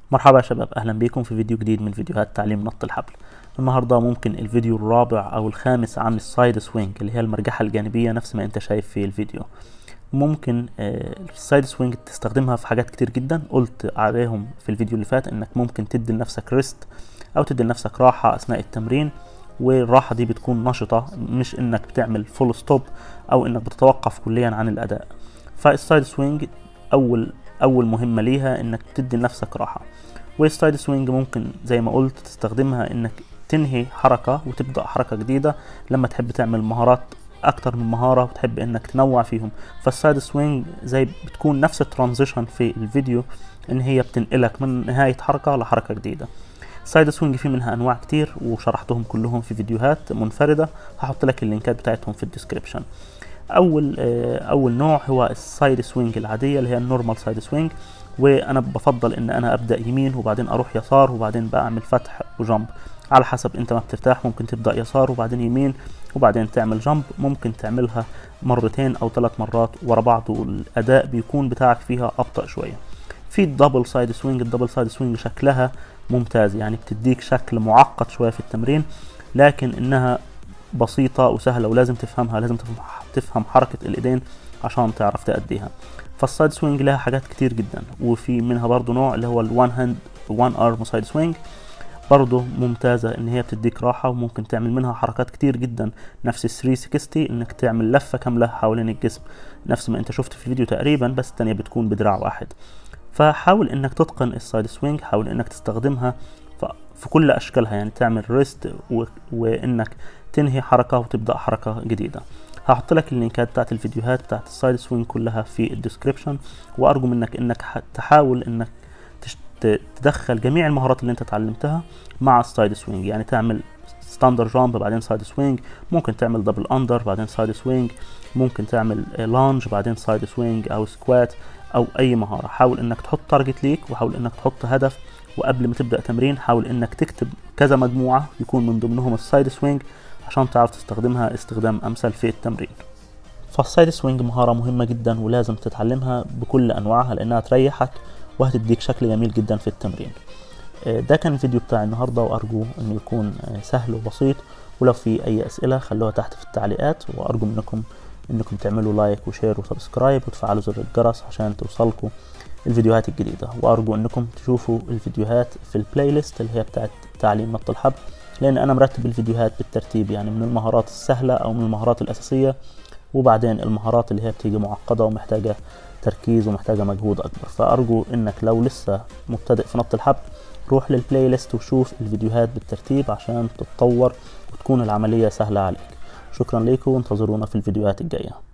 مرحبا يا شباب اهلا بكم في فيديو جديد من فيديوهات تعليم نط الحبل النهارده ممكن الفيديو الرابع او الخامس عن السايد سوينج اللي هي المرجحه الجانبيه نفس ما انت شايف في الفيديو ممكن آه، السايد سوينج تستخدمها في حاجات كتير جدا قلت عليهم في الفيديو اللي فات انك ممكن تدي لنفسك ريست او تدي لنفسك راحه اثناء التمرين والراحه دي بتكون نشطه مش انك بتعمل فول ستوب او انك بتتوقف كليا عن الاداء فالسايد سوينج اول اول مهمه ليها انك تدي لنفسك راحه والسايد سوينج ممكن زي ما قلت تستخدمها انك تنهي حركه وتبدا حركه جديده لما تحب تعمل مهارات اكتر من مهاره وتحب انك تنوع فيهم فالسايد سوينج زي بتكون نفس الترانزيشن في الفيديو ان هي بتنقلك من نهايه حركه لحركه جديده سايد سوينج في منها انواع كتير وشرحتهم كلهم في فيديوهات منفرده هحط لك اللينكات بتاعتهم في الديسكريبشن اول آه، اول نوع هو السايد سوينج العاديه اللي هي النورمال سايد سوينج وانا بفضل ان انا ابدا يمين وبعدين اروح يسار وبعدين بعمل فتح وجمب على حسب انت ما بترتاح ممكن تبدا يسار وبعدين يمين وبعدين تعمل جمب ممكن تعملها مرتين او ثلاث مرات ورا بعض والاداء بيكون بتاعك فيها ابطا شويه في الدبل سايد سوينج الدبل سايد سوينج شكلها ممتاز يعني بتديك شكل معقد شويه في التمرين لكن انها بسيطة وسهلة ولازم تفهمها لازم تفهم, تفهم حركة الإيدين عشان تعرف تأديها فالسايد سوينج لها حاجات كتير جدا وفي منها برضو نوع اللي هو الوان هاند وان ارم سايد سوينج برضو ممتازة ان هي بتديك راحة وممكن تعمل منها حركات كتير جدا نفس ال 360 انك تعمل لفة كاملة حوالين الجسم نفس ما انت شفت في الفيديو تقريبا بس التانية بتكون بدراع واحد فحاول انك تتقن السايد سوينج حاول انك تستخدمها في كل اشكالها يعني تعمل ريست و... وانك تنهي حركة وتبدأ حركة جديدة هحط لك اللينكات بتاعت الفيديوهات بتاعت السايد سوينج كلها في الديسكريبشن وارجو منك انك تحاول انك تدخل جميع المهارات اللي انت اتعلمتها مع السايد سوينج يعني تعمل ستاندر جامب بعدين سايد سوينج ممكن تعمل دبل اندر بعدين سايد سوينج ممكن تعمل لانج بعدين سايد سوينج او سكوات او اي مهاره حاول انك تحط تارجت ليك وحاول انك تحط هدف وقبل ما تبدا تمرين حاول انك تكتب كذا مجموعه يكون من ضمنهم السايد سوينج عشان تعرف تستخدمها استخدام امثل في التمرين فالسايد سوينج مهاره مهمه جدا ولازم تتعلمها بكل انواعها لانها تريحك وهتديك شكل جميل جدا في التمرين ده كان الفيديو بتاع النهارده وارجو انه يكون سهل وبسيط ولو في اي اسئله خلوها تحت في التعليقات وارجو منكم انكم تعملوا لايك وشير وسبسكرايب وتفعلوا زر الجرس عشان توصلكم الفيديوهات الجديدة وأرجو أنكم تشوفوا الفيديوهات في البلاي ليست اللي هي بتاعت تعليم نط الحبل لأن أنا مرتب الفيديوهات بالترتيب يعني من المهارات السهلة أو من المهارات الأساسية وبعدين المهارات اللي هي بتيجي معقدة ومحتاجة تركيز ومحتاجة مجهود أكبر فأرجو إنك لو لسه مبتدئ في نط الحبل روح للبلاي ليست وشوف الفيديوهات بالترتيب عشان تتطور وتكون العملية سهلة عليك شكرا لكم وانتظرونا في الفيديوهات الجايه